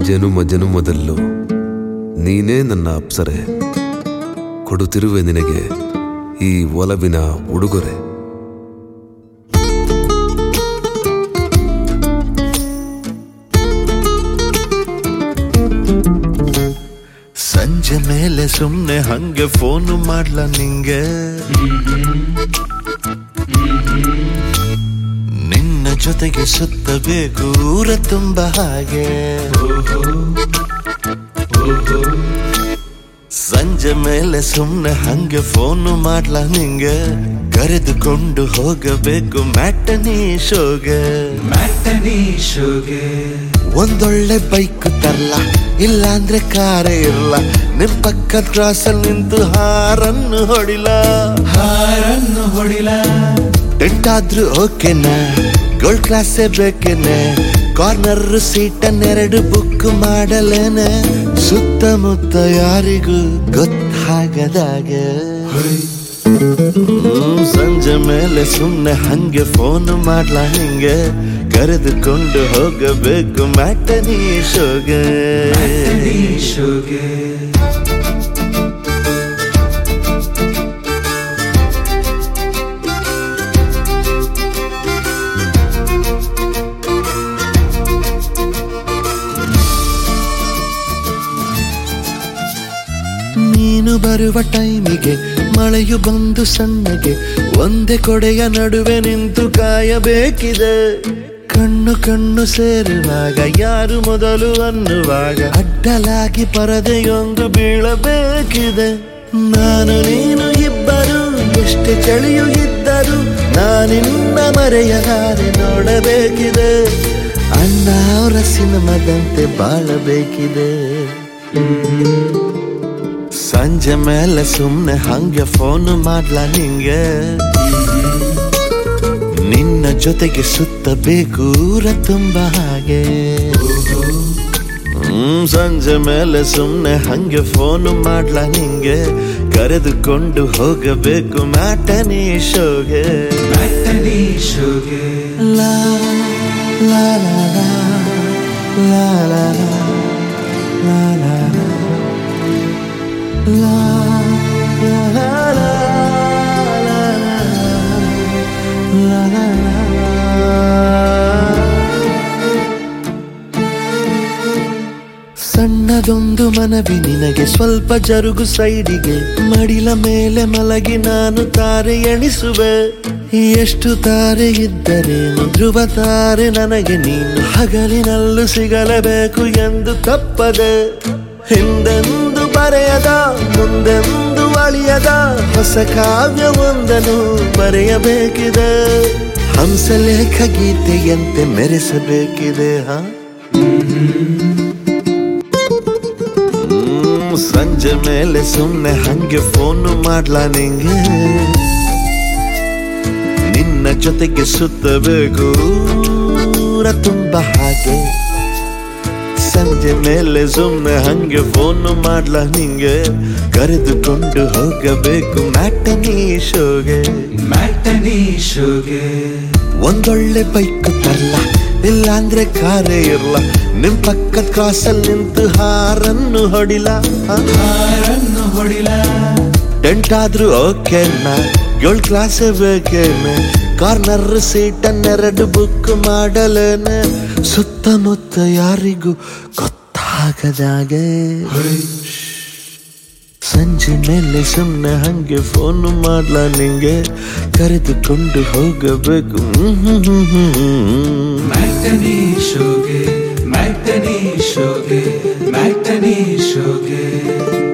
ಜನುಮ ಜನುಮದಲ್ಲೂ ನೀನೇ ನನ್ನ ಅಪ್ಸರೆ ಕೊಡುತ್ತಿರುವೆ ನಿನಗೆ ಈ ಒಲವಿನ ಉಡುಗೊರೆ ಸಂಜೆ ಮೇಲೆ ಸುಮ್ನೆ ಹಂಗೆ ಫೋನ್ ಮಾಡ್ಲ ನಿಂಗೆ ನಿನ್ನ ಜೊತೆಗೆ ಸುತ್ತಬೇಕು ಊರ ತುಂಬ ಹಾಗೆ ಸಂಜೆ ಮೇಲೆ ಸುಮ್ನೆ ಹಂಗೆ ಫೋನ್ ಮಾಡ್ಲ ನಿಂಗೆ ಕರೆದುಕೊಂಡು ಹೋಗಬೇಕು ಮ್ಯಾಟನಿ ಶೋಗೆ ಮ್ಯಾಟನಿ ಶೋಗೆ ಒಂದೊಳ್ಳೆ ಬೈಕ್ ತರ್ಲ ಇಲ್ಲಾಂದ್ರೆ ಕಾರೇ ಇರಲ್ಲ ನಿಮ್ ಪಕ್ಕದ ಕ್ರಾಸ್ ಅಲ್ಲಿ ನಿಂತು ಹಾರನ್ನು ಹೊಡಿಲ ಹಾರನ್ನು ಹೊಡಿಲ ಟೆಂಟ್ ಆದ್ರೂ ಓಕೆನಾ ಗೋಲ್ಡ್ ಕ್ಲಾಸೇ ಬೇಕೇನೆ ಕಾರ್ನರ್ ಸೀಟನ್ನೆರಡು ಬುಕ್ ಮಾಡಲೇನೆ ಸುತ್ತಮುತ್ತ ಯಾರಿಗೂ ಗೊತ್ತಾಗದಾಗೆ ಹ್ಮ್, ಸಂಜೆ ಮೇಲೆ ಸುಮ್ನೆ ಹಂಗೆ ಫೋನ್ ಮಾಡ್ಲ ಹಿಂಗೆ ಕರೆದುಕೊಂಡು ಹೋಗಬೇಕು ಮ್ಯಾಟನಿ ಶೋಗೆ ಮ್ಯಾಟನಿ ಶೋಗೆ ನೀನು ಬರುವ ಟೈಮಿಗೆ ಮಳೆಯು ಬಂದು ಸಣ್ಣಗೆ ಒಂದೇ ಕೊಡೆಯ ನಡುವೆ ನಿಂತು ಕಾಯಬೇಕಿದೆ ಕಣ್ಣು ಕಣ್ಣು ಸೇರುವಾಗ ಯಾರು ಮೊದಲು ಅನ್ನುವಾಗ ಅಡ್ಡಲಾಗಿ ಪರದೆಯೊಂದು ಬೀಳಬೇಕಿದೆ ನಾನು ನೀನು ಇಬ್ಬರು ಎಷ್ಟೇ ಚಳಿಯು ಇದ್ದರು ನಾನಿನ್ನ ಮರೆಯಲಾರೆ ನೋಡಬೇಕಿದೆ ಅಣ್ಣ ಅವರ ಸಿನಿಮಾದಂತೆ ಬಾಳಬೇಕಿದೆ ಸಂಜೆ ಮೇಲೆ ಸುಮ್ನೆ ಹಂಗೆ ಫೋನ್ ಮಾಡ್ಲ ನಿಂಗೆ ನಿನ್ನ ಜೊತೆಗೆ ಸುತ್ತಬೇಕು ಊರ ತುಂಬ ಹಾಗೆ ಹ್ಮ್ ಸಂಜೆ ಮೇಲೆ ಸುಮ್ನೆ ಹಂಗೆ ಫೋನ್ ಮಾಡ್ಲ ನಿಂಗೆ ಕರೆದುಕೊಂಡು ಹೋಗಬೇಕು ಮ್ಯಾಟನಿ ಶೋಗೆ ಮ್ಯಾಟನಿ ಶೋಗೆ ಲಾ ಲಾ ಲಾ ಲಾ ಲಾ ಲಾ ಲಾ ಲಾ ಲಾ ಲಾ ಲಾ ಲಾ ಲಾ ಸಣ್ಣದೊಂದು ಮನವಿ ನಿನಗೆ ಸ್ವಲ್ಪ ಜರುಗು ಸೈಡಿಗೆ ಮಡಿಲ ಮೇಲೆ ಮಲಗಿ ನಾನು ತಾರೆ ಎಣಿಸುವೆ ಎಷ್ಟು ತಾರೆ ಇದ್ದರೇನು ಧ್ರುವ ತಾರೆ ನನಗೆ ನೀನು ಹಗಲಿನಲ್ಲೂ ಸಿಗಲೇಬೇಕು ಎಂದು ತಪ್ಪದೆ ಹಿಂದೆಂದು ಬರೆಯದ ಮುಂದೆಂದು ಅಳಿಯದ ಹೊಸ ಕಾವ್ಯವೊಂದನ್ನು ಬರೆಯಬೇಕಿದೆ ಹಂಸಲೇಖ ಗೀತೆಯಂತೆ ಮೆರೆಸಬೇಕಿದೆ ಹಾ ಹ್ಮ್, ಸಂಜೆ ಮೇಲೆ ಸುಮ್ನೆ ಹಂಗೆ ಫೋನ್ ಮಾಡ್ಲ ನಿಂಗೆ ನಿನ್ನ ಜೊತೆಗೆ ಸುತ್ತಬೇಕು ಊರ ತುಂಬ ಹಾಗೆ ಸಂಜೆ ಮೇಲೆ ಸುಮ್ನೆ ಹಂಗೆ ಫೋನ್ ಮಾಡ್ಲ ನಿಂಗೆ ಕರೆದುಕೊಂಡು ಹೋಗಬೇಕು ಮ್ಯಾಟನಿ ಶೋಗೆ ಮ್ಯಾಟನಿ ಶೋಗೆ ಒಂದೊಳ್ಳೆ ಬೈಕ್ ತರಲ್ಲ ಇಲ್ಲಾಂದ್ರೆ ಕಾರೇ ಇರಲ್ಲ ನಿಮ್ ಪಕ್ಕದ ಕ್ರಾಸ್ ಅಲ್ಲಿ ನಿಂತು ಹಾರನ್ನು ಹೊಡಿಲ ಆ? ಹಾರನ್ನು ಹೊಡಿಲ ಟೆಂಟ್ ಆದ್ರೂ ಓಕೆನಾ ಏಳ್ ಕ್ಲಾಸ್ ಬೇಕೇನೆ ಕಾರ್ನರ್ ಸೀಟನ್ನೆರಡು ಬುಕ್ ಮಾಡಲೇನೆ ಸುತ್ತಮುತ್ತ ಯಾರಿಗೂ ಗೊತ್ತಾಗದಾಗೆ ಸಂಜೆ ಮೇಲೆ ಸುಮ್ನೆ ಹಂಗೆ ಫೋನ್ ಮಾಡ್ಲ ನಿಂಗೆ ಕರೆದುಕೊಂಡು ಹೋಗಬೇಕು ಹ್ಮ್ ಹ್ಮ್ ಹ್ಮ್ ಹ್ಮ್ ಹ್ಮ್. ಮ್ಯಾಟನಿ ಶೋಗೆ ಮ್ಯಾಟನಿ ಶೋಗೆ ಮ್ಯಾಟನಿ ಶೋಗೆ